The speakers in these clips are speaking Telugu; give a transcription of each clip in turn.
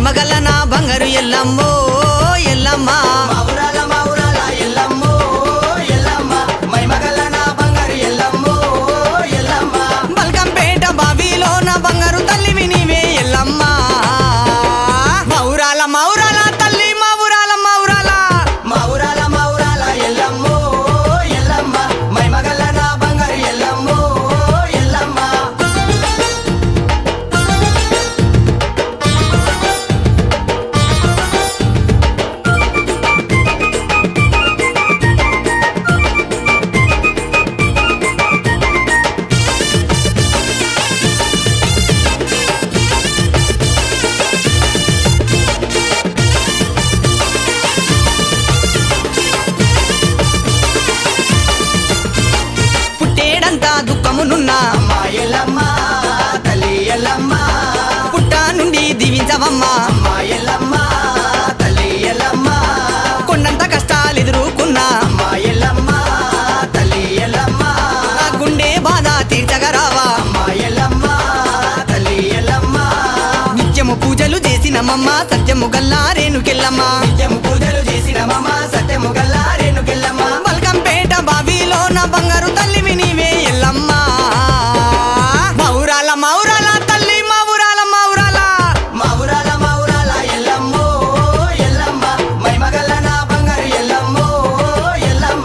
మైమగల నా బంగారు ఎల్లమ్మో ఎల్లమ్మ మౌరాల మౌరాల ఎల్లమ్మో ఎల్లమ్మ మైమగల్ల నా బంగారు ఎల్లమ్మో ఎల్లమ్మ బల్కంపేట బావిలో నా బంగారు తల్లివి నీవే ఎల్లమ్మ మౌరాల మౌరాల తల్లి మౌరాల మౌరాల మౌరాల మౌరాల ఎల్లమ్మో ఎల్లమ్మ మైమగల్ల నా బంగారు ఎల్లమ్మో ఎల్లమ్మ పుట్టేడంతా దుఃఖమునున్నా అమ్మ ఎల్లమ్మ తల్లి ఎల్లమ్మ పుట్ట నుండి దీవించవమ్మా అమ్మ ఎల్లమ్మ తల్లి ఎల్లమ్మ కొండంత కష్టాలు ఎదుర్కొన్నా అమ్మ ఎల్లమ్మ తల్లి ఎల్లమ్మ నా గుండె బాధ తీర్చగరావా అమ్మ ఎల్లమ్మ తల్లి ఎల్లమ్మ నిత్యము పూజలు చేసినమమ్మ సత్యము గల్లా రేణుకెళ్ళమ్మ నిత్యము పూజలు చేసిన మమ సత్యము గల్లా రేణుకెల్లమ్మ బల్కంపేట బావిలో నా బంగారు తల్లివి నీవే ఎల్లమ్మ మౌరాల మౌరాల తల్లి మౌరాల మౌరాల మౌరాల మౌరాల ఎల్లమ్మో ఎల్లమ్మ మైమగల్ల నా బంగారు ఎల్లమ్మో ఎల్లమ్మ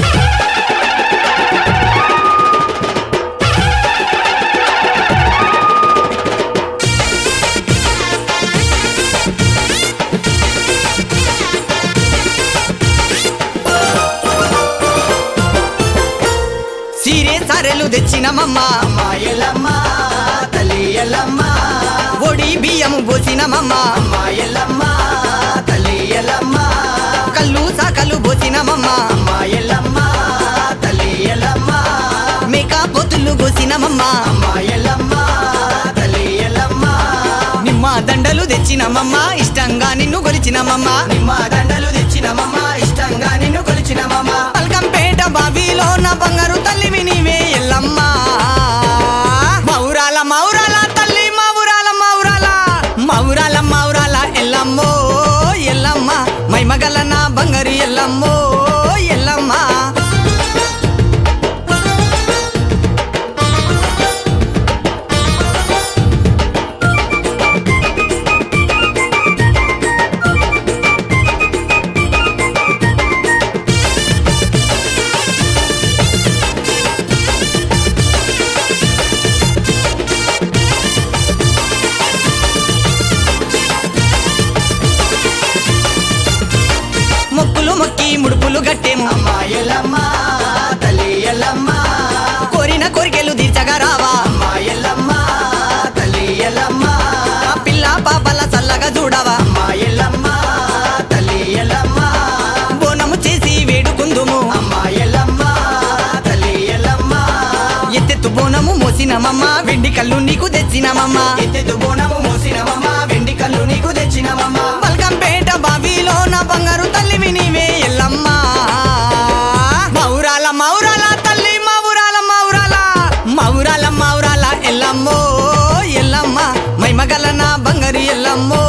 సీరే సారెలు తెచ్చినమమ్మ అమ్మ ఎల్లమ్మ తల్లి ఎల్లమ్మ ఒడి బియ్యము పోసినమమ్మ అమ్మ ఎల్లమ్మ తల్లి ఎల్లమ్మ కళ్ళు సాకలు పోసినమమ్మ అమ్మ ఎల్లమ్మ తల్లి ఎల్లమ్మ మేక పొత్తులు పోసినమమ్మ అమ్మ ఎల్లమ్మ తల్లి ఎల్లమ్మ నిమ్మ దండలు తెచ్చినమమ్మ ఇష్టంగా నిన్ను కొలిచినమమ్మ నిమ్మ దండలు తెచ్చిన మమ్మ ఇష్టంగా నిన్ను కొలిచిన మమ్మ పల్కంపేట బావిలో నా బంగారు తల్లివి నీవే ఎల్లమ్మ మౌరాల మౌరాల తల్లి మౌరాల మౌరాల మౌరాల మౌరాల ఎల్లమ్మో ఎల్లమ్మ మైమగల నా బంగారు ఎల్లమ్మో ఎల్లమ్మ మొక్కులు మొక్కి ముడుపులు గట్టేము అమ్మ ఎల్లమ్మ తల్లి ఎల్లమ్మ కోరిన కోరికలు తీర్చగా రావా అమ్మ ఎల్లమ్మ తల్లి ఎల్లమ్మ ఆ పిల్ల పాపల చల్లగా చూడవా అమ్మ ఎల్లమ్మ తల్లి ఎల్లమ్మ బోనము చేసి వేడుకుందుము అమ్మ ఎల్లమ్మ తల్లి ఎల్లమ్మ ఎత్తెత్తు బోనము మోసినమమ్మ వెండి కళ్ళు నీకు తెచ్చినమమ్మ ఎత్తెత్తు బోనము మోసిన మమ్మ వెండి కళ్ళు నీకు తెచ్చిన మమ్మ బల్కంపేట బావిలో నా బంగారు తల్లివి నీవే ఎల్లమ్మ మౌరాల మౌరాల తల్లి మౌరాల మౌరాల మౌరాల మౌరాల ఎల్లమ్మో ఎల్లమ్మ మైమగల నా బంగారు ఎల్లమ్మో